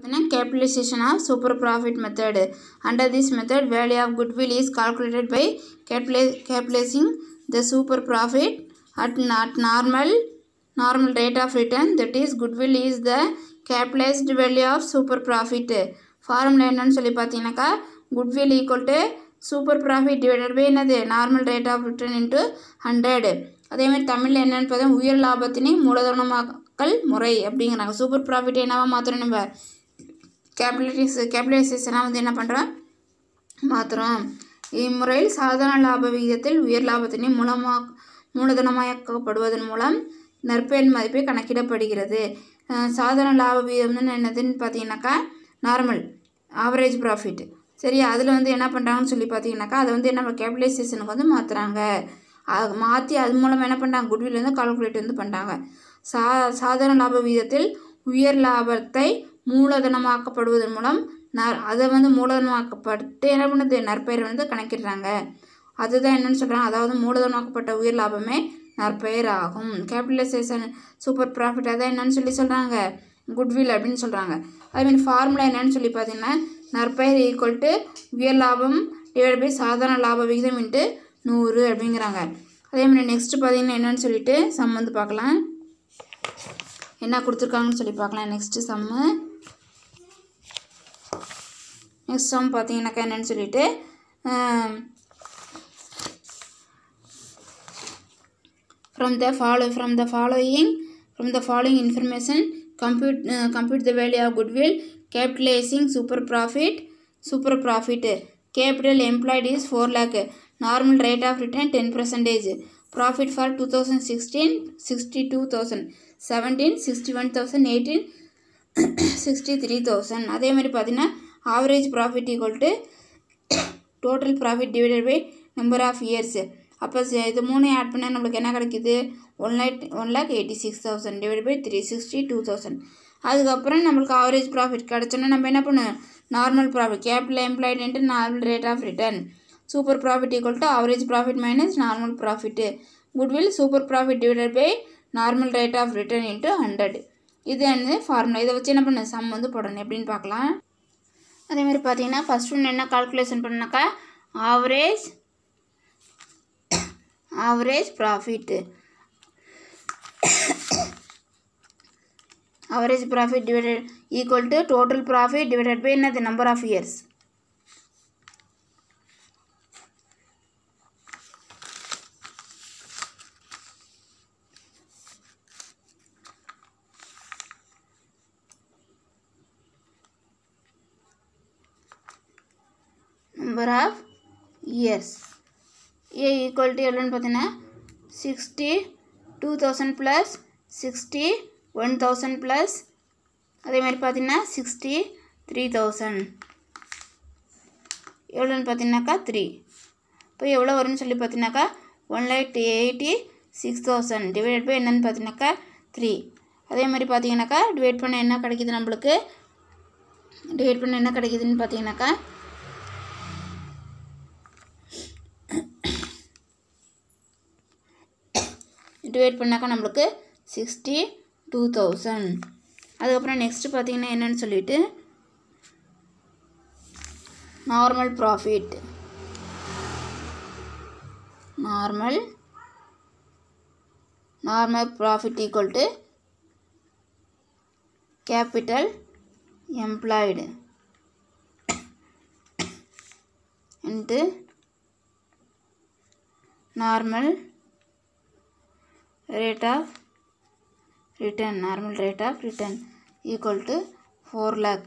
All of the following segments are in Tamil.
பார்த்தீங்கன்னா capitalisation of super profit method under this method value of goodwill is calculated by கேபிட்டலை capitalising the super profit at at normal normal rate of return that is goodwill is the capitalised value of super profit formula என்னன்னு சொல்லி பார்த்தீங்கன்னாக்கா goodwill equal to super profit divided by என்னது normal rate of return into hundred அதேமாதிரி தமிழில் என்னென்னு பார்த்தா உயர் லாபத்தினை மூலதனமாக்கல் முறை அப்படிங்கிறாங்க சூப்பர் ப்ராஃபிட் என்னவா மாத்திரம் நம்ம கேபிட்டலைஸ் கேபிட்டலைசேஷனாக வந்து என்ன பண்ணுறோம் மாத்திரம் இம்முறையில் சாதாரண லாப விகிதத்தில் உயர் லாபத்தினை மூலமா மூலதனமயக்கப்படுவதன் மூலம் நற்பெயர் மதிப்பை கணக்கிடப்படுகிறது அஹ் சாதாரண லாப விகிதம்னு என்னதுன்னு பார்த்தீங்கன்னாக்கா நார்மல் ஆவரேஜ் ப்ராஃபிட் சரி அதில் வந்து என்ன பண்ணுறாங்கன்னு சொல்லி பார்த்தீங்கன்னாக்கா அதை வந்து என்ன கேபிட்டலைசேஷனுக்கு வந்து மாற்றுறாங்க மாற்றி அது மூலம் என்ன பண்ணுறாங்க குட்வில் வந்து கால்குலேட் வந்து பண்ணுறாங்க சா சாதாரண லாப விகிதத்தில் உயர் லாபத்தை மூலதனமாக்கப்படுவதன் மூலம் ந அதை வந்து மூலதனமாக்கப்பட்டு என்ன பண்ணுது நற்பெயர் வந்து கணக்கிடுறாங்க அதுதான் என்னன்னு சொல்கிறாங்க அதாவது மூலதனமாக்கப்பட்ட உயர் லாபமே நற்பெயர் ஆகும் கேபிட்டலைசேஷன் சூப்பர் ப்ராஃபிட் அதான் என்னன்னு சொல்லி சொல்கிறாங்க குட்வில் அப்படின்னு சொல்கிறாங்க அதுமாதிரி ஃபார்முலா என்னன்னு சொல்லி பார்த்தீங்கன்னா நற்பெயர் ஈக்குவல் டு உயர் லாபம் டிவைட் பை சாதாரண லாப விகிதம் இன்ட்டு நூறு அப்படிங்கிறாங்க அதே மாதிரி நெக்ஸ்ட்டு பார்த்தீங்கன்னா என்னன்னு சொல்லிட்டு சம் வந்து பார்க்கலாம் என்ன கொடுத்துருக்காங்கன்னு சொல்லி பார்க்கலாம் நெக்ஸ்ட்டு சம்மு நெக்ஸ்ட் சம் பார்த்தீங்கன்னாக்கா என்னன்னு சொல்லிட்டு from the follow from the following from the following information compute uh, compute the value of goodwill capitalizing super profit super profit capital employed is 4 lakh normal rate of return 10 percentage profit for 2016 62000 17 61000 18 63000 அதே மாதிரி பார்த்தீங்கன்னா average profit equal to total profit divided by number of years அப்போ இது மூணையும் ஆட் பண்ணால் நம்மளுக்கு என்ன கிடைக்குது one lakh one lakh eighty six thousand divide by three sixty two thousand அதுக்கப்புறம் நம்மளுக்கு ஆவரேஜ் ப்ராஃபிட் கிடச்சோன்னா நம்ம என்ன பண்ணுவோம் normal profit capital employed normal rate of return super profit equal to average profit minus normal profit goodwill super profit divided by normal rate of return into hundred இது வந்து ஃபார்முலா இதை வச்சு என்ன பண்ண சம் வந்து போடணும் எப்படின்னு பார்க்கலாம் அதேமாதிரி பார்த்தீங்கன்னா ஃபஸ்ட் ஒன்று என்ன கால்குலேஷன் பண்ணாக்கா average average profit average profit divided equal to total profit divided by என்னது number of years number of years a equal to எவ்வளோன்னு பார்த்தீங்கன்னா sixty two thousand plus sixty one thousand ப்ளஸ் அதே மாதிரி பார்த்தீங்கன்னா சிக்ஸ்டி த்ரீ தௌசண்ட் எவ்வளோன்னு பார்த்தீங்கன்னாக்கா த்ரீ இப்போ எவ்வளோ வரும்னு சொல்லி பார்த்தீங்கன்னாக்கா one lakh eighty six thousand divide by என்னன்னு பார்த்தீங்கன்னாக்கா த்ரீ அதே மாதிரி பார்த்தீங்கன்னாக்கா டிவைட் பண்ண என்ன கிடைக்குது நம்மளுக்கு டிவைட் பண்ண என்ன கிடைக்குதுன்னு பார்த்தீங்கன்னாக்கா டிவைட் பண்ணாக்கா நம்மளுக்கு சிக்ஸ்டி டூ தௌசண்ட் அதுக்கப்புறம் நெக்ஸ்ட்டு பார்த்தீங்கன்னா என்னன்னு சொல்லிட்டு normal profit normal normal profit equal to capital employed into normal rate of return normal rate of return equal to 4 lakh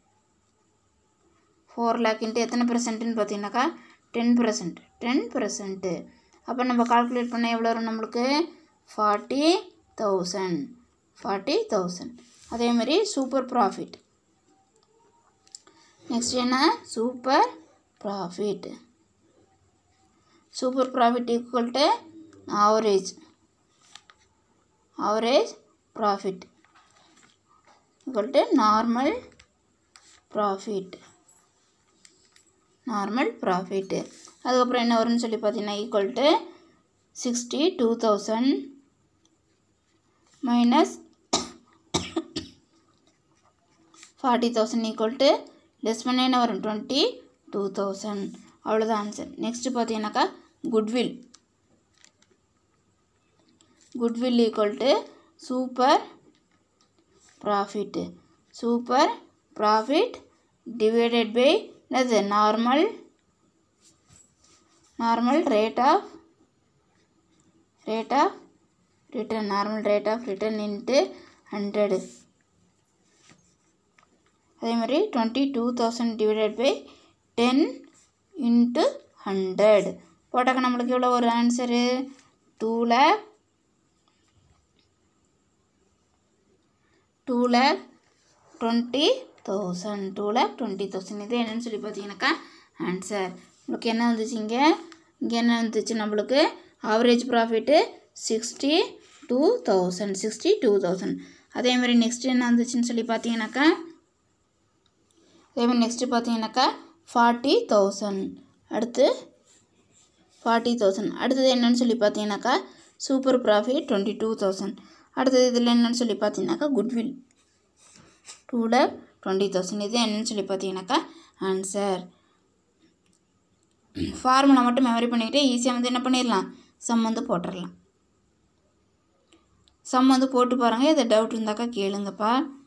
4 lakh இன்ட்டு எத்தனை பர்சன்ட்னு பார்த்தீங்கன்னாக்கா டென் பர்சன்ட் டென் பர்சன்ட்டு அப்போ நம்ம கால்குலேட் பண்ண எவ்வளோ வரும் நம்மளுக்கு ஃபார்ட்டி தௌசண்ட் ஃபார்ட்டி தௌசண்ட் அதேமாதிரி சூப்பர் ப்ராஃபிட் நெக்ஸ்ட் என்ன super profit super profit equal to average average profit equal to normal profit normal profit அதுக்கப்புறம் என்ன வரும்னு சொல்லி பார்த்தீங்கன்னா equal to sixty two thousand minus forty thousand equal to less பண்ண என்ன வரும் டுவெண்ட்டி டூ தௌசண்ட் அவ்வளோதான் ஆன்சர் நெக்ஸ்ட்டு பார்த்தீங்கன்னாக்கா goodwill goodwill equal to super profit super profit divided by என்னது normal normal rate of rate of return normal rate of return into hundred அதே மாதிரி twenty two thousand divided by ten into hundred போட்டாக்க நம்மளுக்கு எவ்வளோ ஒரு answer two lakh two lakh twenty thousand two lakh twenty thousand இது என்னன்னு சொல்லி பார்த்தீங்கன்னாக்கா ஆன்சர் உங்களுக்கு என்ன வந்துச்சு இங்கே இங்கே என்ன வந்துச்சு நம்மளுக்கு average profit sixty two thousand sixty two thousand அதே மாதிரி நெக்ஸ்ட் என்ன வந்துச்சுன்னு சொல்லி பார்த்தீங்கன்னாக்கா அதே மாதிரி நெக்ஸ்ட்டு பார்த்தீங்கன்னாக்கா ஃபார்ட்டி தௌசண்ட் அடுத்து ஃபார்ட்டி தௌசண்ட் அடுத்தது என்னன்னு சொல்லி பார்த்தீங்கன்னாக்கா super profit twenty two thousand அடுத்தது இதில் என்னன்னு சொல்லி பார்த்தீங்கன்னாக்கா goodwill two lakh twenty thousand இது என்னன்னு சொல்லி பார்த்தீங்கன்னாக்கா ஆன்சர் ஃபார்முலா மட்டும் மெமரி பண்ணிக்கிட்டு ஈஸியாக வந்து என்ன பண்ணிடலாம் சம் வந்து போட்டுடலாம் சம் வந்து போட்டு பாருங்கள் எது டவுட் இருந்தாக்கா கேளுங்கப்பா